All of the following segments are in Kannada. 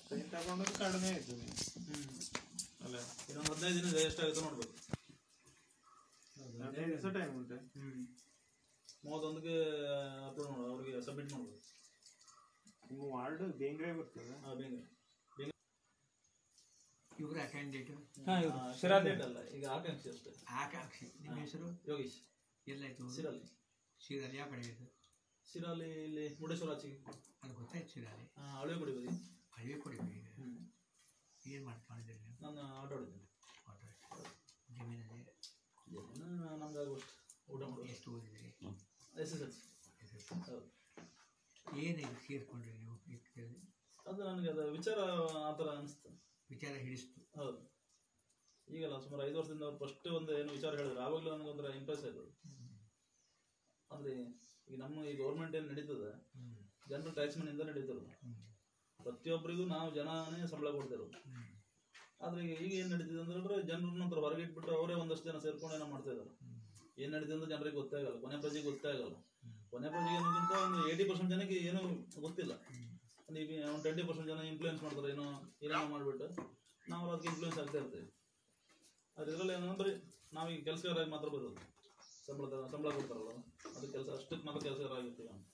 ಟ್ರೈನ್ ತಗೊಂಡ್ರೆ ಕಡಿಮೆ ಆಯ್ತು ಹ್ಮ್ ಅಲ್ಲ ಇನ್ನೊಂದು ಹದಿನೈದು ದಿನ ಎಷ್ಟಾಗುತ್ತೋ ನೋಡ್ಬೇಕು ಹದಿನೈದು ದಿವಸ ಟೈಮ್ ಉಂಟು ಹ್ಮ್ ಮೂವತ್ತೊಂದಕ್ಕೆ ಅಪ್ಲೋಡ್ ಮಾಡು ಅವ್ರಿಗೆ ಸಬ್ಮಿಟ್ ಮಾಡ್ಬೋದು ನಿಮ್ಮ ವಾರ್ಡ್ ಬೇಂದ್ರೆ ಬರ್ತದೆ ಹಾಂ ಬೇಗ ಇವರ ಕ್ಯಾಂಡಿಡೇಟ್ ಶಿರಾದೇಟ್ ಅಲ್ಲ ಈಗ ಆಕಾಂಕ್ಷಿ ಅಷ್ಟೇ ಆಕಾಂಕ್ಷಿ ನಿಮ್ಮ ಹೆಸರು ಯೋಗೀಶ್ ಎಲ್ಲಾಯ್ತು ಸಿರಲ್ಲಿ ಸೀರಲ್ಲಿ ಯಾವ ಕಡೆ ಆಯ್ತು ಸಿರಲ್ಲಿ ಇಲ್ಲಿ ಮುರುಡೇಶ್ವರ ಆಚೆಗೆ ಅದು ಗೊತ್ತಾಯ್ತು ಸೀರಲ್ಲಿ ಆ, ಹಳೆ ಗುಡಿ ಬದಿ ಹಳ್ಳಿ ಕೊಡಿಬೇಕು ಈಗ ಹ್ಮ್ ಏನು ಮಾಡ್ಕೊಂಡಿದ್ದೀರಿ ನೀವು ನಾನು ಆಟೋ ಹೊಡಿದ್ದೀನಿ ಆಟೋ ಜಮೀನಲ್ಲಿ ಜನ ನಮ್ಗೆ ಆಗುವಷ್ಟು ಊಟ ಮಾಡೋದು ಎಷ್ಟು ಓದಿದ್ದೀರಿ ಎಸ್ ಎಸ್ ಎಲ್ ಸಿ ಹೌದು ಏನು ಇದು ಸೇರಿಕೊಂಡ್ರಿ ನೀವು ಇದರಲ್ಲಿ? ಅದು ನನಗೆ ಅದು ವಿಚಾರ ಆ ಥರ ಅನಿಸ್ತು ವಿಚಾರ ಹಿಡಿಸ್ತು ಹೌದು ಈಗಲ್ಲ ಸುಮಾರು ಐದು ವರ್ಷದಿಂದ ಅವ್ರು ಫಸ್ಟ್ ಒಂದು ಏನು ವಿಚಾರ ಹೇಳಿದ್ರು ಆವಾಗಲೂ ನನಗೆ ಒಂಥರ ಇಂಪ್ರೆಸ್ ಆಯ್ತು ಅದು. ಅಂದ್ರೆ ಈಗ ನಮ್ಮ ಈ ಗೌರ್ಮೆಂಟ್ ಏನು ನಡೀತದೆ ಹ್ಮ್. ಜನರು ಟ್ಯಾಕ್ಸ್ ಮನಿಂದ ನಡೀತಿರೋದು ಹ್ಮ್. ಪ್ರತಿಯೊಬ್ಬರಿಗೂ ನಾವು ಜನನೇ ಸಂಬಳ ಕೊಡ್ತಿರೋದು ಹ್ಮ್. ಆದ್ರೆ ಈಗ ಈಗ ಏನು ನಡೀತಿದೆ ಅಂದ್ರೆ ಜನರನ್ನ ಹತ್ರ ಹೊರಗೆ ಇಟ್ಬಿಟ್ಟು ಅವರೇ ಒಂದಷ್ಟು ಜನ ಸೇರ್ಕೊಂಡು ಏನೋ ಮಾಡ್ತಾ ಇದ್ದಾರೆ ಹ್ಮ್. ಏನು ನಡೀತಿದೆ ಅಂತ ಜನರಿಗೆ ಗೊತ್ತೇ ಆಗಲ್ಲ ಕೊನೆ ಪ್ರಜೆಗೆ ಗೊತ್ತೇ ಆಗಲ್ಲ ಹ್ಮ್. ಕೊನೆ ಪ್ರಜೆಗೆ ಅನ್ನೋಕ್ಕಿಂತ ಒಂದು ಏಯ್ಟಿ ಪರ್ಸೆಂಟ್ ಜನಕ್ಕೆ ಏನೂ ಗೊತ್ತಿಲ್ಲ ಹ್ಮ್. ಈಗ ಒಂದು ಟ್ವೆಂಟಿ ಪರ್ಸೆಂಟ್ ಜನ ಇನ್ಫ್ಲೂಯೆನ್ಸ್ ಮಾಡ್ತಾರೆ ಏನೋ ಏನೋ ಮಾಡಿಬಿಟ್ಟು ನಾವು ಅದಕ್ಕೆ ಇನ್ಫ್ಲೂಯೆನ್ಸ್ ಆಗ್ತಾ ಇರ್ತೀವಿ ಅದ್ರ ಇದರಲ್ಲಿ ಏನಂದ್ರೆ ನಾವು ಈಗ ಕೆಲಸಗಾರಾಗಿ ಮಾತ್ರ ಬರೋದು ಸಂಬಳ ತ- ಸಂಬಳ ಕೊಡ್ತಾರಲ್ಲ ಅದು ಕೆಲಸ ಅಷ್ಟಕ್ಕೆ ಮಾತ್ರ ಕೆಲಸಗಾರ ಆಗಿರ್ತೀವಿ ನಾವು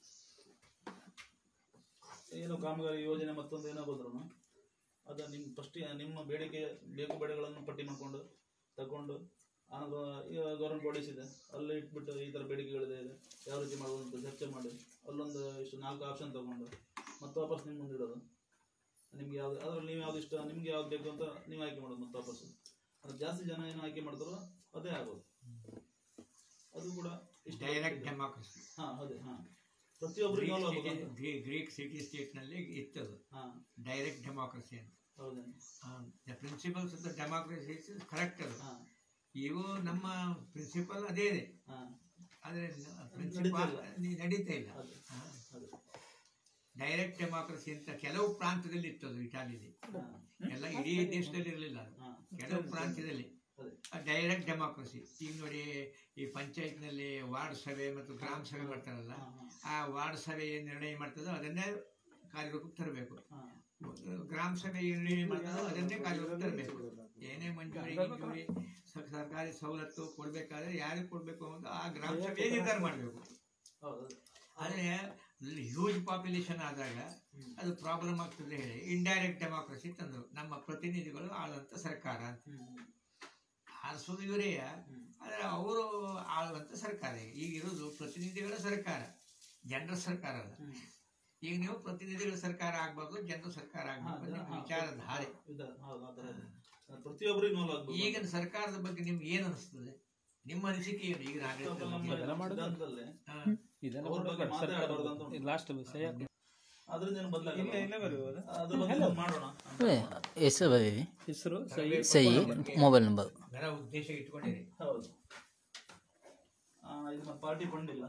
ಏನೋ ಕಾಮಗಾರಿ ಯೋಜನೆ ಮತ್ತೊಂದು ಏನೋ ಬಂದ್ರು ಅದು ನಿಮ್ಮ ಫಸ್ಟ್ ನಿಮ್ಮ ಬೇಡಿಕೆ ಬೇಕು ಬೇಡಿಕೆಗಳನ್ನು ಪಟ್ಟಿ ಮಾಡಿಕೊಂಡು ತಗೊಂಡು ಆನಂತರ ಈಗ ಗೌರ್ಮೆಂಟ್ ಬಾಡೀಸ್ ಇದೆ ಅಲ್ಲಿ ಇಟ್ಬಿಟ್ಟು ಈ ಥರ ಬೇಡಿಕೆಗಳಿದೆ ಇದೆ ಯಾವ ರೀತಿ ಮಾಡ್ಬೋದು ಅಂತ ಚರ್ಚೆ ಮಾಡಿ ಅಲ್ಲೊಂದು ಇಷ್ಟು ನಾಲ್ಕು ಆಪ್ಷನ್ ತಗೊಂಡು ಮತ್ತೆ ವಾಪಸ್ ನಿಮ್ಮ ಮುಂದೆ ಇಡೋದು ನಿಮ್ಗೆ ಯಾವ್ದು ಅದ್ರಲ್ಲಿ ನೀವು ಯಾವ್ದು ಇಷ್ಟ ನಿಮ್ಗೆ ಯಾವ್ದು ಬೇಕು ಅಂತ ನೀವು ಆಯ್ಕೆ ಮಾಡೋದು ಮತ್ತೆ ವಾಪಸ್ ಅದು ಜಾಸ್ತಿ ಜನ ಏನು ಆಯ್ಕೆ ಮಾಡ್ತಾರೋ ಅದೇ ಆಗೋದು ಅದು ಕೂಡ ಇಷ್ಟ ಡೈರೆಕ್ಟ್ ಡೆಮಾಕ್ರಸಿ ಹಾ ಅದೇ ಹಾ ಪ್ರತಿಯೊಬ್ಬರಿಗೆ ಇನ್ವಾಲ್ವ್ ಆಗ್ಬೇಕು ಅಂತ ಗ್ರೀಕ್ ಸಿಟಿ ಸ್ಟೇಟ್ನಲ್ಲಿ ಇತ್ತದು ಹಾ ಡೈರೆಕ್ಟ್ ಡೆಮಾಕ್ರಸಿ ಅಂತ ಹೌದೇನು the principles of the democracy correct ಅದು ಹಾ ಇವು ನಮ್ಮ ಪ್ರಿನ್ಸಿಪಲ್ ಅದೇ ಇದೆ ಹಾ ಆದರೆ ಪ್ರಿನ್ಸಿಪಲ್ ನಡೀತಾ ಇಲ್ಲ ಅದೇ ಅದೇ ಡೈರೆಕ್ಟ್ ಡೆಮಾಕ್ರಸಿ ಅಂತ ಕೆಲವು ಪ್ರಾಂತ್ಯದಲ್ಲಿ ಇತ್ತು ಅದು ಇಟಾಲಿಯಲ್ಲಿ ಹಾ ಎಲ್ಲ ಇಡೀ ದೇಶದಲ್ಲಿ ಇರಲಿಲ್ಲ ಅದು ಹಾ ಕೆಲವು ಪ್ರಾಂತ್ಯದಲ್ಲಿ ಅದೇ ಡೈರೆಕ್ಟ್ ಡೆಮಾಕ್ರಸಿ ಈಗ ನೋಡಿ ಈ ಪಂಚಾಯತ್ನಲ್ಲಿ ವಾರ್ಡ್ ಸಭೆ ಮತ್ತು ಗ್ರಾಮ ಸಭೆ ಮಾಡ್ತಾರಲ್ಲ ಹಾ ಹಾ ಆ ವಾರ್ಡ್ ಸಭೆ ಏನು ನಿರ್ಣಯ ಮಾಡ್ತದೋ ಅದನ್ನೇ ಕಾರ್ಯರೂಪಕ್ಕೆ ತರಬೇಕು ಹಾ ಗ್ರಾಮ ಸಭೆ ಏನು ನಿರ್ಣಯ ಮಾಡ್ತದೋ ಅದನ್ನೇ ಕಾರ್ಯರೂಪಕ್ಕೆ ತರಬೇಕು ಏನೇ ಮಂಜೂರಿ ಗಿಂಜೂರಿ ಸ- ಸರ್ಕಾರಿ ಸವಲತ್ತು ಕೊಡಬೇಕಾದ್ರೆ ಯಾರಿಗೆ ಕೊಡಬೇಕು ಅನ್ನೋದು ಆ ಗ್ರಾಮ ಸಭೆ ನಿರ್ಧಾರ ಮಾಡಬೇಕು ಹೌದು ಆದರೆ ಹ್ಯೂಜ್ ಪಾಪ್ಯುಲೇಷನ್ ಆದಾಗ ಅದು ಪ್ರಾಬ್ಲಮ್ ಆಗ್ತದೆ ಹೇಳಿ ಇಂಡೈರೆಕ್ಟ್ ಡೆಮಾಕ್ರಸಿ ತಂದರು ನಮ್ಮ ಪ್ರತಿನಿಧಿಗಳು ಆಳುವಂಥ ಸರ್ಕಾರ ಅಂತ ಹ್ಮ್ ಆರಿಸೋದು ಇವರೇ ಆದರೆ ಅವರು ಆಳುವಂಥ ಸರ್ಕಾರ ಈಗ. ಈಗ ಇರೋದು ಪ್ರತಿನಿಧಿಗಳ ಸರ್ಕಾರ ಜನರ ಸರ್ಕಾರ ಅಲ್ಲ ಹ್ಮ್ ಈಗ ನೀವು ಪ್ರತಿನಿಧಿಗಳ ಸರ್ಕಾರ ಆಗ್ಬಾರ್ದು ಜನರ ಸರ್ಕಾರ ಆಗ್ಬೇಕು ನಿಮ್ಮ ವಿಚಾರಧಾರೆ ಇದೆ ಹೌದು ಆ ಥರ ಇದೆ ಪ್ರತಿಯೊಬ್ಬರು ಇನ್ವಾಲ್ವ್ ಆಗ್ಬೇಕು ಈಗಿನ ಸರ್ಕಾರದ ಬಗ್ಗೆ ನಿಮ್ಗೆ ಏನು ಅನಿಸ್ತದೆ ನಿಮ್ಮ ಅನಿಸಿಕೆ ಏನು ಈಗಿನ ಆಡಳಿತ ನಮ್ಮ ಸಿದ್ಧಾಂತದಲ್ಲಿ ಹಾ. ಅವ್ರ ಬಗ್ಗೆ ಮಾತಾಡಬಾರ್ದು ಅಂತ ಉಂಟು. ಲಾಸ್ಟ್ ವಿಷಯ ಅದ್ರಿಂದ ಏನು ಬದಲಾಗಲ್ಲ ಇಲ್ಲೇ ಬರುವುದು ಅದ್ರ ಬಗ್ಗೆ ಒಂದು ಮಾಡೋಣ ಹೆಸರು ಬರೀರಿ ಹೆಸರು ಸಹಿ ಮೊಬೈಲ್ ನಂಬರ್ ಅದರ ಉದ್ದೇಶ ಇಟ್ಕೊಂಡಿರಿ ಹೌದು ಆ, ಇದು ಮತ್ತೆ ಪಾರ್ಟಿ ಫಂಡ್ ಇಲ್ಲ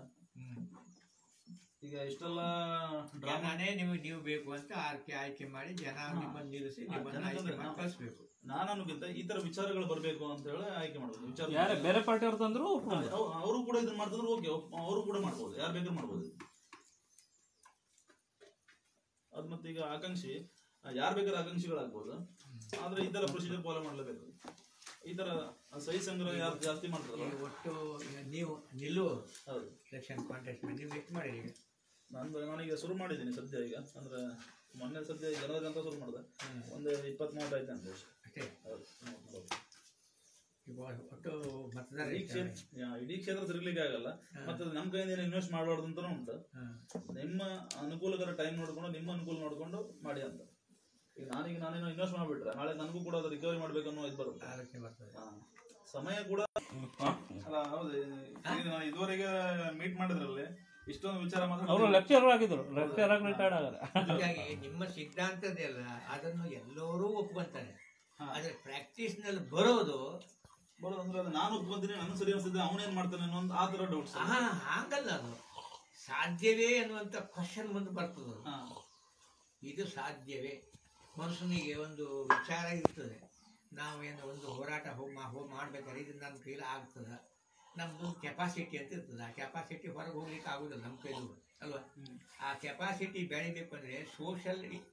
ಈಗ ಇಷ್ಟೆಲ್ಲ ಡ್ರಾಮಾ ಜನನೇ ನಿಮಗೆ ನೀವು ಬೇಕು ಅಂತ ಆರ್ಕೆ ಆಯ್ಕೆ ಮಾಡಿ ಜನ ನಿಮ್ಮನ್ನು ನಿಲ್ಲಿಸಿ ನಿಮ್ಮನ್ನು ಆಯ್ಕೆ ಮಾಡಿ ಕಳಿಸ್ಬೇಕು ನಾನು ಅನ್ನೋಕ್ಕಿಂತ ಈ ತರ ವಿಚಾರಗಳು ಬರಬೇಕು ಅಂತ ಹೇಳಿ ಆಯ್ಕೆ ಮಾಡೋದು ವಿಚಾರ ಯಾರೇ ಬೇರೆ ಪಾರ್ಟಿ ಅವ್ರು ತಂದ್ರು ಅವರು ಕೂಡ ಇದನ್ನ ಮಾಡ್ತಿದ್ರು ಓಕೆ ಅವರು ಕೂಡ ಮಾಡ್ಬೋದು ಯಾರು ಬೇಕಾದ್ರೂ ಮಾಡ್ಬೋದು ಅದ್ ಮತ್ತೆ ಈಗ ಆಕಾಂಕ್ಷಿ ಯಾರು ಬೇಕಾದ್ರೆ ಆಕಾಂಕ್ಷಿಗಳಾಗ್ಬೋದು ಆದ್ರೆ ಈ ತರ ಪ್ರೊಸೀಜರ್ ಫಾಲೋ ಮಾಡ್ಲೇಬೇಕು ಈ ತರ ಸಹಿ ಸಂಗ್ರಹ ಯಾರು ಜಾಸ್ತಿ ಮಾಡ್ತಾರಲ್ಲ ಈಗ ಒಟ್ಟು ಈಗ ನೀವು ನಿಲ್ಲುವರು ಹೌದು ಎಲೆಕ್ಷನ್ ಕಾಂಟೆಸ್ಟ್ ಮಾಡಿ ನೀವು ಎಷ್ಟು ಮಾಡಿರಿ ಈಗ ನಾನು ನಾನೀಗ ಶುರು ಮಾಡಿದ್ದೀನಿ ಸದ್ಯ ಈಗ ಅಂದ್ರೆ ಮೊನ್ನೆ ಸದ್ಯ ಜನವರಿ ಅಂತ ಶುರು ಮಾಡಿದೆ ಒಂದು ಇಪ್ಪತ್ತ್ ಮೂವತ್ತು ಆಯ್ತು ಅಂತ ಅಷ್ಟೇ ಹೌದು ಹೌದು. ಈಗ ಒಟ್ಟು ಮತದಾರ ಇಡೀ ಕ್ಷೇತ್ರ ಯಾ, ಇಡೀ ಕ್ಷೇತ್ರ ತಿರುಗ್ಲಿಕ್ಕೆ ಆಗಲ್ಲ ಮತ್ತೆ ನಮ್ಮ ಕೈಯಿಂದ ಏನು ಇನ್ವೆಸ್ಟ್ ಮಾಡಬಾರ್ದು ಅಂತಾನು ಉಂಟು ನಿಮ್ಮ ಅನುಕೂಲಕರ ಟೈಮ್ ನೋಡ್ಕೊಂಡು ನಿಮ್ಮ ಅನುಕೂಲ ನೋಡ್ಕೊಂಡು ಮಾಡಿ ಅಂತ ಈಗ ನಾನೀಗ ನಾನೇನೋ ಇನ್ವೆಸ್ಟ್ ಮಾಡ್ಬಿಟ್ರೆ ನಾಳೆ ನನಗೂ ಕೂಡ ಅದು ರಿಕವರಿ ಮಾಡ್ಬೇಕು ಅನ್ನೋ ಇದು ಬರುತ್ತೆ ಆಲೋಚನೆ ಬರ್ತದೆ ಹಾ. ಸಮಯ ಕೂಡ ಅಲ್ಲ ಹೌದು ಈಗ ನಾನು ಇದುವರೆಗೆ ಮೀಟ್ ಮಾಡಿದ್ರಲ್ಲಿ ಇಷ್ಟೊಂದು ವಿಚಾರ ಅವರು ಮಾತ್ರ ಲೆಕ್ಚರ್ ಆಗಿದ್ರು ಲೆಕ್ಚರ್ ಆಗಿ ರಿಟೈರ್ಡ್ ಆಗಲ್ಲ ಹೀಗಾಗಿ ನಿಮ್ಮ ಸಿದ್ಧಾಂತದೆಲ್ಲ ಅದನ್ನು ಎಲ್ಲರೂ ಒಪ್ಕೊಂತಾರೆ ಹಾ. ಆದ್ರೆ ಪ್ರಾಕ್ಟೀಸ್ ನಲ್ಲಿ ಬರೋದು ಬರೋದು ಅಂದ್ರೆ ಅದು ನಾನು ಒಪ್ಕೊಂತೀನಿ ನಾನು ಸರಿ ಅನ್ಸುತ್ತೆ ಅವನೇನ್ ಮಾಡ್ತಾನೆ ಅನ್ನೋ ಒಂದು ಆ ತರ ಡೌಟ್ಸ್ ಹಾ ಹಂಗಲ್ಲ ಅದು ಸಾಧ್ಯವೇ ಅನ್ನುವಂಥ ಕ್ವಶನ್ ಮುಂದೆ ಬರ್ತದೆ ಅದು. ಹಾ ಇದು ಸಾಧ್ಯವೇ ಮನುಷ್ಯನಿಗೆ ಒಂದು ವಿಚಾರ ಇರ್ತದೆ ನಾವೇನು ಒಂದು ಹೋರಾಟ ಹೋಗಿ ಮಾ ಹೋಗಿ ಮಾಡ್ಬೇಕಾದ್ರೆ ಇದು ನನ್ನ ಕೈಲಿ ಆಗ್ತದ ನಮ್ದು ಕೆಪಾಸಿಟಿ ಅಂತ ಇರ್ತದೆ ಆ ಕೆಪಾಸಿಟಿ ಹೊರಗೆ ಹೋಗ್ಲಿಕ್ಕೆ ಆಗುದಿಲ್ಲ ನಮ್ಮ ಕೈಲೂ ಅಲ್ವಾ ಆ ಕೆಪಾಸಿಟಿ ಬೆಳಿಬೇಕು ಅಂದ್ರೆ ಸೋಷಲ್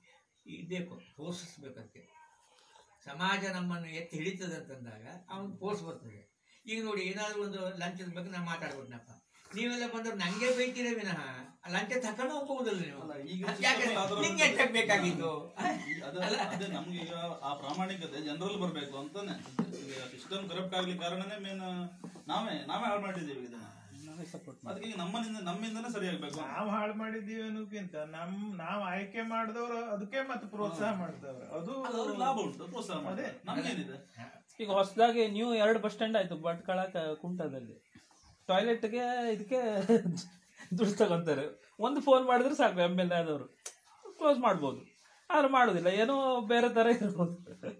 ಇದೇಕು ಪೋಷಿಸ್ಬೇಕಂತೆ ಸಮಾಜ ನಮ್ಮನ್ನು ಎತ್ತಿ ಹಿಡಿತದೆ ಅಂತಂದಾಗ ಅವನು ಪೋರ್ಸ್ ಬರ್ತದೆ ಈಗ ನೋಡಿ ಏನಾದರೂ ಒಂದು ಲಂಚದ ಬಗ್ಗೆ ನಾನು ಮಾತಾಡ್ಬಿಟ್ನಪ್ಪ ನೀವೆಲ್ಲ ಬಂದ್ರೆ ನಂಗೆ ಬೈತೀರ ವಿನಃ ಲಂಚ ತಕೊಂಡು ಹೋಗುವುದಿಲ್ಲ ನೀವು ಅಲ್ಲ, ಈಗ ಅದ್ ಯಾಕೆ system ಆದ್ರೆ ನಿಂಗೆ ಎಷ್ಟಕ್ಕೆ ಬೇಕಾಗಿತ್ತು ಅದ ಅದೇ ನಮ್ಗೆ ಈಗ ಆ ಪ್ರಾಮಾಣಿಕತೆ ಜನರಲ್ಲಿ ಬರ್ಬೇಕು ಅಂತಾನೆ ಈಗ ಸಿಸ್ಟಮ್ ಕರಪ್ಟ್ ಆಗ್ಲಿ ಕಾರಣನೇ ಮೇನ್ ನಾವೇ ನಾವೇ ಹಾಳು ಮಾಡಿದ್ದೀವಿ ಇದನ್ನ ಅದಕ್ಕೆ ಈಗ ನಮ್ಮನಿಂದ ನಮ್ಮಿಂದನೇ ಸರಿ ಆಗ್ಬೇಕು ನಾವ್ ಹಾಳು ಮಾಡಿದೀವಿ ಅನ್ನೋಕ್ಕಿಂತ ನಮ್ ನಾವ್ ಆಯ್ಕೆ ಮಾಡಿದವ್ರು ಅದಕ್ಕೆ ಮತ್ತೆ ಪ್ರೋತ್ಸಾಹ ಮಾಡ್ತವ್ರ ಅದು ಅದು ಅವ್ರಿಗೆ ಲಾಭ ಉಂಟು ಪ್ರೋತ್ಸಾಹ ಅದೇ. ಮಾಡಿ ನಮ್ಗೇನಿದೆ ಈಗ ಹೊಸದಾಗಿ ನ್ಯೂ ಎರಡು ಬಸ್ ಸ್ಟ್ಯಾಂಡ್ ಆಯ್ತು ಭಟ್ಕಳ ಕ- ಕುಂಟದಲ್ಲಿ ಟಾಯ್ಲೆಟ್ಗೆ ಇದಕ್ಕೆ ದುಡ್ಡು ತಗೊಂತಾರೆ ಒಂದು ಫೋನ್ ಮಾಡಿದ್ರೆ ಸಾಕು ಎಮ್ ಎಲ್ ಎ ಆದವರು ಕ್ಲೋಸ್ ಮಾಡ್ಬೋದು ಆದ್ರೆ ಮಾಡೋದಿಲ್ಲ ಏನೋ ಬೇರೆ ಥರ ಇರ್ಬೋದು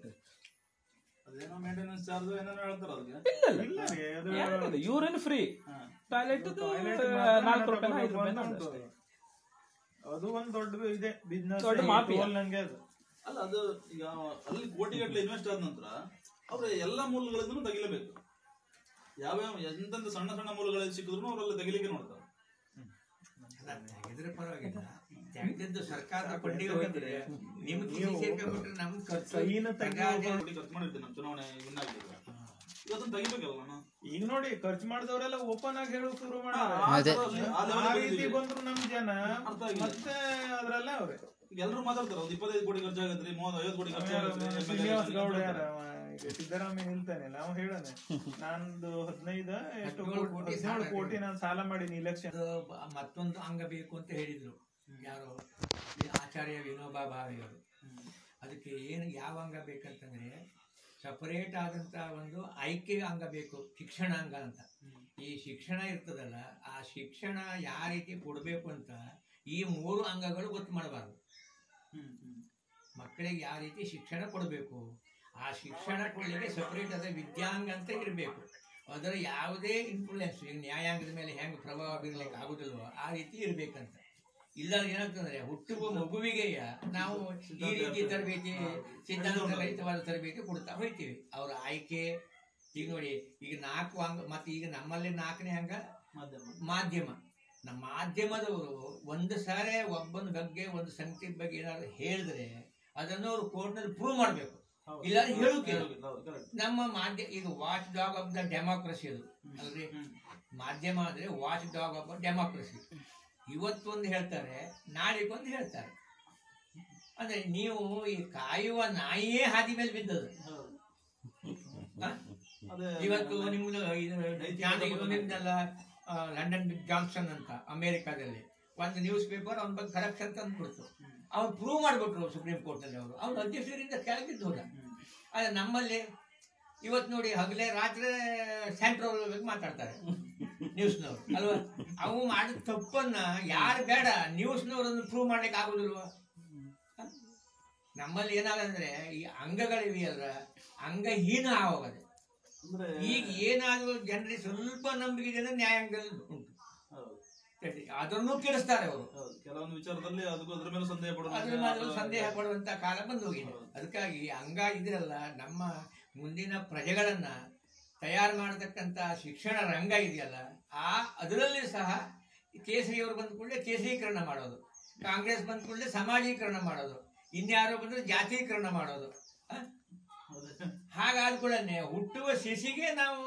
ಅದೇನೋ ಮೇಂಟೆನೆನ್ಸ್ ಚಾರ್ಜ್ ಏನೇನೋ ಹೇಳ್ತಾರ ಅದಕ್ಕೆ ಇಲ್ಲ ರೀ, ಅದು ಏನಿಲ್ಲ ಯೂರಿನ್ ಫ್ರೀ ಹಾ. ಟಾಯ್ಲೆಟ್ toilet ನಾಲ್ಕು ಮಾತ್ರ ರೂಪಾಯಿ ಐದು ರೂಪಾಯಿ ಬಂದು ಉಂಟು. ಅದು ಒಂದ್ ದೊಡ್ಡ ಇದೆ ಬಿಸ್ನೆಸ್ ದೊಡ್ಡ ಮಾಫಿಯಾ. ನಂಗೆ ಅದು ಅಲ್ಲ ಅದು ಈಗ ಅಲ್ಲಿ ಕೋಟಿಗಟ್ಟಲೆ ಇನ್ವೆಸ್ಟ್ ಆದ ನಂತರ ಅವ್ರ ಎಲ್ಲ ಮೂಲಗಳಿಂದನೂ ತೆಗಿಲೇಬೇಕು ಯಾವ್ಯಾವ ಎಂತೆಂತ ಸಣ್ಣ ಸಣ್ಣ ಮೂಲಗಳಲ್ಲಿ ಸಿಕ್ಕಿದ್ರು ಅವರೆಲ್ಲ ತೆಗಿಲಿಕ್ಕೆ ನೋಡ್ತಾರೆ ಅಲ್ಲ, ತೆಗೆದ್ರೆ ಪರವಾಗಿಲ್ಲ ತೆಗೆದಿದ್ದು ಸರ್ಕಾರದ ಪಂಡಿಗೆ ಹೋಗಿದ್ರೆ ನಿಮ್ಗೆ ಕಿಸಿ ಸೇರ್ಕೊಂಡ್ಬಿಟ್ರೆ ನಮ್ ಖರ್ಚು ಕೈನ ತೆಗಿ ಪ್ರಜಾಜನ- ಕೋಟಿ ಖರ್ಚು ಮಾಡಿರ್ತೀನಿ ನಮ್ಮ ಚುನಾವಣೆ ವಿನ್ ಆಗಿದ್ರೆ ಇವತ್ತನ್ನು ತೆಗಿಬೇಕಲ್ಲ ನಾನು ಈಗ ನೋಡಿ ಖರ್ಚು ಮಾಡಿದವರೆಲ್ಲ ಓಪನ್ ಆಗಿ ಹೇಳೋಕ್ ಶುರು ಆ- ಮಾಡ್ಯಾರ ಆ ಅದೇ. ಥರ ಆ ಆ level ಗೆ ರೀತಿ ಬಂದಿದ್ದೀವಿ. ಬಂದ್ರು ನಮ್ ಜನ ಅರ್ಥ ಆಗಿಲ್ಲ. ಮತ್ತೆ ಅದ್ರಲ್ಲೇ ಅವ್ರೆ ಈಗ ಎಲ್ಲರೂ ಮಾತಾಡ್ತಾರೆ ಒಂದು ಇಪ್ಪತ್ತೈದು ಕೋಟಿ ಖರ್ಚಾಗತ್ರಿ ಮೂವತ್ತು ಐವತ್ತು ಕೋಟಿ ಖರ್ಚಾಗತ್ರಿ ಶ್ರೀನಿವಾಸ್ ಗೌಡ ಯಾರ ಅವ ಈಗ ಸಿದ್ದರಾಮಯ್ಯ ನಿಲ್ತಾನಿಲ್ಲ ಅವ ಹೇಳನೆ ನಂದು ಹದಿನೈದು ಎಷ್ಟು ಹದಿನೇಳು ಕೋಟಿ ಹದಿನೇಳು ಸಾಲ ಕೋಟಿ ನಾನು ಸಾಲ ಮಾಡೀನಿ ಇಲೆಕ್ಷನ್ ಅದು ಬ- ಮತ್ತೊಂದು ಅಂಗ ಬೇಕು ಅಂತ ಹೇಳಿದ್ರು ಯಾರು ಈ ಆಚಾರ್ಯ ವಿನೋಬಾ ಭಾವೆಯವರು ಅದಕ್ಕೆ ಏನು ಯಾವ ಅಂಗ ಬೇಕಂತಂದ್ರೆ ಸಪರೇಟ್ ಆದಂತ ಒಂದು ಆಯ್ಕೆ ಅಂಗ ಬೇಕು ಶಿಕ್ಷಣ ಅಂಗ ಅಂತ ಈ ಶಿಕ್ಷಣ ಇರ್ತದಲ್ಲ ಆ ಶಿಕ್ಷಣ ಯಾವ ರೀತಿ ಕೊಡಬೇಕು ಅಂತ ಈ ಮೂರು ಅಂಗಗಳು ಗೊತ್ತು ಮಾಡಬಾರ್ದು ಮಕ್ಕಳಿಗೆ ಯಾವ ರೀತಿ ಶಿಕ್ಷಣ ಕೊಡಬೇಕು ಆ ಶಿಕ್ಷಣ ಕೊಡಲಿಕ್ಕೆ ಸಪರೇಟ್ ಆದ ವಿದ್ಯಾಂಗ ಅಂತ ಇರಬೇಕು ಅದರ ಯಾವುದೇ ಇನ್ಫ್ಲುಯೆನ್ಸ್ ಈಗ ನ್ಯಾಯಾಂಗದ ಮೇಲೆ ಹೆಂಗೆ ಪ್ರಭಾವ ಬೀರ್ಲಿಕ್ಕೆ ಆಗುದಿಲ್ವೋ ಆ ರೀತಿ ಇರಬೇಕಂತ ಇಲ್ಲ ಏನಾಗ್ತಂದ್ರೆ ಹುಟ್ಟುವ ಮಗುವಿಗೆ ನಾವು ಈ ರೀತಿ ತರಬೇತಿ ಸಿದ್ಧಾಂತ ರಹಿತವಾದ ತರಬೇತಿ ಕೊಡ್ತಾ ಹೋಗ್ತೀವಿ ಅವರ ಆಯ್ಕೆ ಈಗ ನೋಡಿ ಈಗ ನಾಲ್ಕು ಅಂಗ ಮತ್ತೆ ಈಗ ನಮ್ಮಲ್ಲಿ ನಾಲ್ಕನೇ ಅಂಗ ಮಾಧ್ಯಮ ಮಾಧ್ಯಮ ನಮ್ಮ ಮಾಧ್ಯಮದವರು ಒಂದು ಸಾರಿ ಒಬ್ಬನ ಬಗ್ಗೆ ಒಂದು ಸಂಗತಿ ಬಗ್ಗೆ ಏನಾದ್ರು ಹೇಳಿದ್ರೆ ಅದನ್ನು ಅವರು ಕೋರ್ಟ್ನಲ್ಲಿ ಪ್ರೂವ್ ಮಾಡಬೇಕು ಇಲ್ಲ ಹೇಳುಕೆ ನಮ್ಮ ಮಾಧ್ಯಮ ಇದು watch dog of the democracy ಅದು ಅಲ್ರಿ ಮಾಧ್ಯಮ ಅಂದ್ರೆ ವಾಚ್ ಡಾಗ್ ಆಫ್ ಡೆಮಾಕ್ರಸಿ ಇವತ್ತೊಂದು ಹೇಳ್ತಾರೆ ನಾಳೆಗೊಂದು ಹೇಳ್ತಾರೆ ಅಂದ್ರೆ ನೀವು ಈ ಕಾಯುವ ನಾಯಿಯೇ ಹಾದಿ ಮೇಲೆ ಬಿದ್ದದು ಹ? ಅದೇ ಇವತ್ತು ನಿಮ್ದು ಇದು ಜಾನ್- ಇದು ನಿಮ್ದೆಲ್ಲ ಆ, ಲಂಡನ್ ಜಾನ್ಸನ್ ಅಂತ ಅಮೆರಿಕಾದಲ್ಲಿ ಒಂದು ನ್ಯೂಸ್ ಪೇಪರ್ ಅವನ ಬಗ್ಗೆ ಕರೆಕ್ಷನ್ ಅಂತ ಅಂದ್ಬಿಡ್ತು ಅವ್ರು ಪ್ರೂವ್ ಮಾಡಿಬಿಟ್ರು ಸುಪ್ರೀಂ ಕೋರ್ಟಲ್ಲಿ ಅವರು ಅವ್ನು ಅಧ್ಯಕ್ಷರಿಂದ ಕೆಳಗಿದ್ದು ಹೋದ ಆದ್ರೆ ನಮ್ಮಲ್ಲಿ ಇವತ್ತು ನೋಡಿ ಹಗಲೇ ರಾತ್ರಿ ಸೆಂಟ್ರಲ್ ಬಗ್ಗೆ ಮಾತಾಡ್ತಾರೆ ನ್ಯೂಸ್ನವ್ರು ಅಲ್ವಾ ಅವು ಮಾಡಿದ ತಪ್ಪನ್ನ ಯಾರು ಬೇಡ ನ್ಯೂಸ್ನವ್ರನ್ನು ಪ್ರೂವ್ ಮಾಡ್ಲಿಕ್ಕೆ ಆಗುದಿಲ್ವಾ ಹ? ನಮ್ಮಲ್ಲಿ ಏನಾಗಂದ್ರೆ ಈ ಅಂಗಗಳಿವೆಯಲ್ಲ ಅಂಗಹೀನ ಆಗೋಗದೆ ಅಂದ್ರೆ ಈಗ ಏನಾದರೂ ಜನರಿಗೆ ಸ್ವಲ್ಪ ನಂಬಿಕೆ ಇದೆ ಅಂದ್ರೆ ನ್ಯಾಯಾಂಗದಲ್ಲಿ ಉಂಟು ಹೌದು, ಸರಿ, ಅದನ್ನು ಕೆಡಿಸ್ತಾರೆ ಅವರು ಹೌದು. ಕೆಲವೊಂದು ವಿಚಾರದಲ್ಲಿ ಅದಕ್ಕೂ ಅದ್ರ ಮೇಲೆ ಸಂದೇಹ ಪಡೋದು ಅದ್ರ ಮೇಲೆ ಸಂದೇಹ ಪಡುವಂತ ಕಾಲ ಬಂದು ಹೋಗಿದೆ ಅದಕ್ಕಾಗಿ ಅಂಗ ಇದಿರಲ್ಲ ನಮ್ಮ ಮುಂದಿನ ಪ್ರಜೆಗಳನ್ನ ತಯಾರು ಮಾಡತಕ್ಕಂತ ಶಿಕ್ಷಣ ರಂಗ ಇದೆಯಲ್ಲ ಆ ಅದರಲ್ಲಿ ಸಹ ಕೇಸರಿಯವರು ಬಂದ ಕೂಡಲೇ ಕೇಸರೀಕರಣ ಮಾಡೋದು ಕಾಂಗ್ರೆಸ್ ಬಂದ ಕೂಡಲೇ ಸಮಾಜೀಕರಣ ಮಾಡೋದು ಇನ್ಯಾರೋ ಬಂದ್ರೆ ಜಾತೀಕರಣ ಮಾಡೋದು ಆ? ಹಾಗಾದ ಕೂಡಲೇ ಹುಟ್ಟುವ ಶಿಶಿಗೆ ನಾವು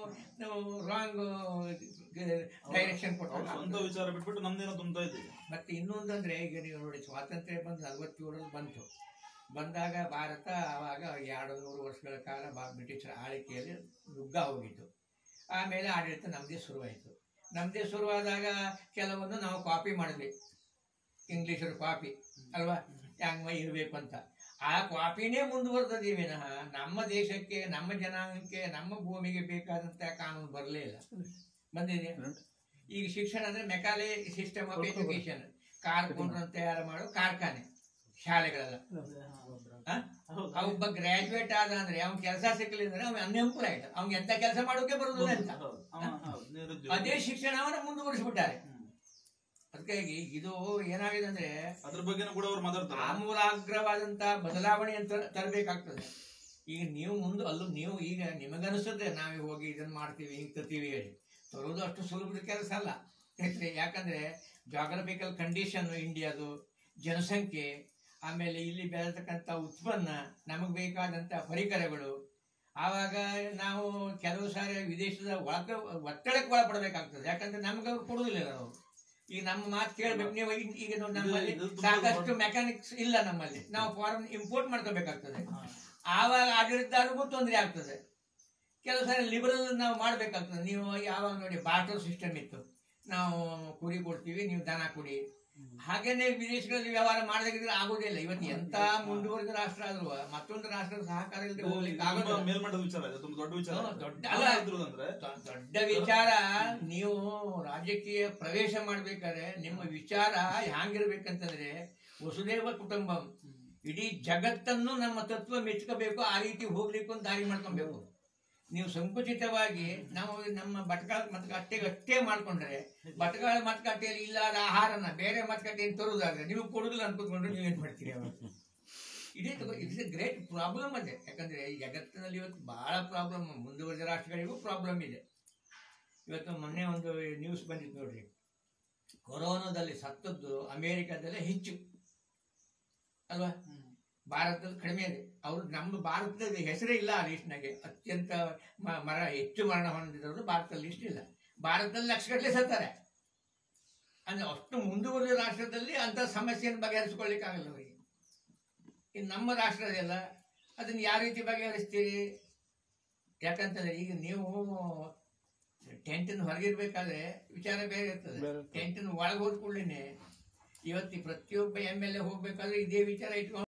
ರಾಂಗ್ ಡೈರೆಕ್ಷನ್ ಅವ್ರ ಕೊಟ್ಟು ಸ್ವಂತ ವಿಚಾರ ಬಿಟ್ಬಿಟ್ಟು ನಮ್ದೇನೋ ತುಂಬ್ತಾ ಇದ್ದೀವಿ ಮತ್ತೆ ಇನ್ನೊಂದಂದ್ರೆ ಈಗ ನೀವು ನೋಡಿ ಸ್ವಾತಂತ್ರ್ಯ ಬಂದು ನಲವತ್ತೇಳರಲ್ಲಿ ಬಂತು ಬಂದಾಗ ಭಾರತ ಆವಾಗ ಎರಡು ನೂರು ವರ್ಷಗಳ ಕಾಲ ಬಾ- ಬ್ರಿಟಿಷರ ಆಳ್ವಿಕೆಯಲ್ಲಿ ನುಗ್ಗ ಹೋಗಿತ್ತು ಆಮೇಲೆ ಆಡಳಿತ ನಮ್ಮದೇ ಶುರುವಾಯಿತು ನಮ್ಮದೇ ಶುರುವಾದಾಗ ಕೆಲವೊಂದು ನಾವು ಕಾಪಿ ಮಾಡಿದ್ವಿ ಇಂಗ್ಲೀಷರು ಕಾಪಿ ಅಲ್ವಾ ಹೆಂಗ ಇರಬೇಕು ಅಂತ ಆ ಕಾಪಿನೇ ಮುಂದುವರೆದೀವಿ ವಿನಃ ನಮ್ಮ ದೇಶಕ್ಕೆ ನಮ್ಮ ಜನಾಂಗಕ್ಕೆ ನಮ್ಮ ಭೂಮಿಗೆ ಬೇಕಾದಂತ ಕಾನೂನು ಬರಲೇ ಇಲ್ಲ ಬಂದಿದೆ ಈಗ ಶಿಕ್ಷಣ ಅಂದ್ರೆ ಮೆಕಾಲೆ ಸಿಸ್ಟಮ್ ಆಫ್ ಎಜುಕೇಶನ್ ಕಾರ್ಖಾನೆ ತಯಾರು ಮಾಡೋ ಕಾರ್ಖಾನೆ ಶಾಲೆಗಳೆಲ್ಲ ಆ? ಅವ ಒಬ್ಬ ಗ್ರಾಜುಯೇಟ್ ಆದ ಅಂದ್ರೆ ಅವ್ನ ಕೆಲಸ ಸಿಕ್ಕಲಿಲ್ಲ ಅಂದ್ರೆ ಅವ್ನ ಅನ್ಎಂಪ್ಲಾಯ್ಡ್ ಅವ್ನ್ ಎಂತ ಕೆಲಸ ಮಾಡೋಕೆ ಬರುದಿಲ್ಲ ಅಂತ ಹೌದು. ಅವ- ಹೌದು, ನಿರುದ್ಯೋಗ. ಅದೇ ಶಿಕ್ಷಣವನ್ನ ಮುಂದುವರಿಸ್ಬಿಟ್ಟಾರೆ ಅದಕ್ಕಾಗಿ ಇದು ಏನಾಗಿದೆ ಅಂದ್ರೆ ಅದ್ರ ಬಗ್ಗೆನೂ ಕೂಡ ಅವ್ರು ಮಾತಾಡ್ತಾರೆ ಆಮೂಲಾಗ್ರವಾದಂತ ಬದಲಾವಣೆ ಅಂತ ತರಬೇಕಾಗ್ತದೆ ಈಗ ನೀವು ಮುಂದೆ ಅಲ್ಲೂ ನೀವು ಈಗ ನಿಮಗನಿಸ್ತದೆ ನಾವೇ ಹೋಗಿ ಇದನ್ನ ಮಾಡ್ತೀವಿ ಹಿಂಗ್ ತರ್ತೀವಿ ಹೇಳಿ ತರೋದು ಅಷ್ಟು ಸುಲಭದ ಕೆಲಸ ಅಲ್ಲ ಯಾಕಂದ್ರೆ ಯಾಕಂದ್ರೆ ಜಾಗ್ರಫಿಕಲ್ ಕಂಡೀಷನ್ ಇಂಡಿಯಾದು ಜನಸಂಖ್ಯೆ ಆಮೇಲೆ ಇಲ್ಲಿ ಬೆಳೆತಕ್ಕಂಥ ಉತ್ಪನ್ನ ನಮಗೆ ಬೇಕಾದಂಥ ಪರಿಕರಗಳು ಆವಾಗ ನಾವು ಕೆಲವು ಸಾರಿ ವಿದೇಶದ ಒಳಕ ಒತ್ತಡಕ್ಕೆ ಒಳಪಡಬೇಕಾಗ್ತದೆ ಯಾಕಂದ್ರೆ ನಮ್ಗೆ ಅವ್ರು ಕೊಡುದಿಲ್ಲ ನಾವು ಈಗ ನಮ್ಮ ಮಾತು ಕೇಳ್ಬೇಕು ನೀವು ಈಗ- ಈಗ ನೋಡಿ ನಮ್ಮಲ್ಲಿ ಇದು ತುಂಬಾ ಸಾಕಷ್ಟು ಮೆಕ್ಯಾನಿಕ್ಸ್ ಇಲ್ಲ ನಮ್ಮಲ್ಲಿ ನಾವು ಫಾರನ್ ಇಂಪೋರ್ಟ್ ಮಾಡ್ಕೋಬೇಕಾಗ್ತದೆ ಆವಾಗ ಆಡಳಿತದಾರರಿಗೂ ತೊಂದರೆ ಆಗ್ತದೆ ಕೆಲವು ಸಾರಿ ಲಿಬರಲ್ ನಾವು ಮಾಡ್ಬೇಕಾಗ್ತದೆ ನೀವು ಯಾವಾಗ ನೋಡಿ ಬಾಟಲ್ ಸಿಸ್ಟಮ್ ಇತ್ತು ನಾವು ಕುರಿ ಕೊಡ್ತೀವಿ ನೀವು ದನ ಕುಡಿ ಹಾಗೇನೆ ವಿದೇಶಗಳಲ್ಲಿ ವ್ಯವಹಾರ ಮಾಡದಿದ್ರೆ ಆಗೋದಿಲ್ಲ ಇವತ್ತು ಎಂತ ಮುಂದುವರೆದ ರಾಷ್ಟ್ರ ಆದ್ರೂ ಮತ್ತೊಂದು ರಾಷ್ಟ್ರದ ಸಹಕಾರ ಇಲ್ಲದೆ ಹೋಗ್ಲಿಕ್ಕೆ ತುಂಬಾ ಆಗೋದಿಲ್ಲ ಮೇಲ್ಮಟ್ಟದ ವಿಚಾರ ಇದು ತುಂಬಾ ದೊಡ್ಡ ವಿಚಾರ ಹ್ಮ್, ದೊಡ್ಡ- ಅಲ್ಲ ಅಲ್ಲ. ಇದ್ರು ಅಂದ್ರೆ ದೊ- ದೊಡ್ಡ ವಿಚಾರ ನೀವು ರಾಜಕೀಯ ಪ್ರವೇಶ ಮಾಡ್ಬೇಕಾದ್ರೆ ನಿಮ್ಮ ವಿಚಾರ ಹ್ಯಾಂಗಿರ್ಬೇಕಂತಂದ್ರೆ ವಸುದೇವ ಕುಟುಂಬಂ ಇಡೀ ಜಗತ್ತನ್ನು ನಮ್ಮ ತತ್ವ ಮೆಚ್ಕೋಬೇಕು ಆ ರೀತಿ ಹೋಗ್ಲಿಕ್ಕೆ ಒಂದು ದಾರಿ ಮಾಡ್ಕೊಬೇಕು ನೀವು ಸಂಕುಚಿತವಾಗಿ ನಾವು ನಮ್ಮ ಬಟ್ಕಾಳ ಮತಗಟ್ಟೆಗೆ ಅಷ್ಟೇ ಮಾಡ್ಕೊಂಡ್ರೆ ಬಟ್ಕಾಳ ಮತಗಟ್ಟೆಯಲ್ಲಿ ಇಲ್ಲದ ಆಹಾರನ ಬೇರೆ ಮತಗಟ್ಟೆಯನ್ನು ತರುವುದಾದ್ರೆ ನೀವು ಕೊಡುದಿಲ್ಲ ಅನ್ಕೊಂಡ್ರೆ ನೀವೇನ್ ಮಾಡ್ತೀರಿ ಅವಾಗ ಇದೇ ಇಟ್ಸ್ ಎ ಗ್ರೇಟ್ ಪ್ರಾಬ್ಲಮ್ ಅದೇ ಯಾಕಂದ್ರೆ ಈ ಜಗತ್ತಿನಲ್ಲಿ ಇವತ್ತು ಬಹಳ ಪ್ರಾಬ್ಲಮ್ ಮುಂದುವರೆದ ರಾಷ್ಟ್ರಗಳಿಗೂ ಪ್ರಾಬ್ಲಮ್ ಇದೆ ಇವತ್ತು ಮೊನ್ನೆ ಒಂದು ನ್ಯೂಸ್ ಬಂದಿತ್ತು ನೋಡ್ರಿ ಕೊರೋನಾದಲ್ಲಿ ಸತ್ತದ್ದು ಅಮೆರಿಕದಲ್ಲೇ ಹೆಚ್ಚು ಅಲ್ವಾ ಭಾರತದಲ್ಲಿ ಕಡಿಮೆ ಇದೆ ಅವರು ನಮ್ಮ ಭಾರತದ ಹೆಸರೇ ಇಲ್ಲ ಆ ಲಿಸ್ಟ್ನಾಗೆ ಅತ್ಯಂತ ಮ- ಮರ ಹೆಚ್ಚು ಮರಣ ಹೊಂದಿದವರು ಭಾರತದಲ್ಲಿ ಲಿಸ್ಟ್ ಇಲ್ಲ ಭಾರತದಲ್ಲಿ ಲಕ್ಷಗಟ್ಟಲೆ ಸತ್ತಾರೆ ಅಂದ್ರೆ ಅಷ್ಟು ಮುಂದುವರೆದ ರಾಷ್ಟ್ರದಲ್ಲಿ ಅಂತ ಸಮಸ್ಯೆಯನ್ನು ಬಗೆಹರಿಸಿಕೊಳ್ಳಿಕ್ಕಾಗಲ್ಲ ಅವರಿಗೆ ಇನ್ನು ನಮ್ಮ ರಾಷ್ಟ್ರದೆಲ್ಲ ಅದನ್ನ ಯಾವ ರೀತಿ ಬಗೆಹರಿಸ್ತೀರಿ ಯಾಕಂತಂದ್ರೆ ಈಗ ನೀವು ಟೆಂಟಿನ ಹೊರಗಿರ್ಬೇಕಾದ್ರೆ ವಿಚಾರ ಬೇರೆ ಇರ್ತದೆ ಟೆಂಟಿನ ಒಳಗೆ ಹೋದ ಕೂಡಲೇ ಇವತ್ತು ಈ ಪ್ರತಿಯೊಬ್ಬ ಎಮ್ ಎಲ್ ಎ ಹೋಗ್ಬೇಕಾದ್ರೆ ಇದೇ ವಿಚಾರ ಇಟ್ಕೊಂಡು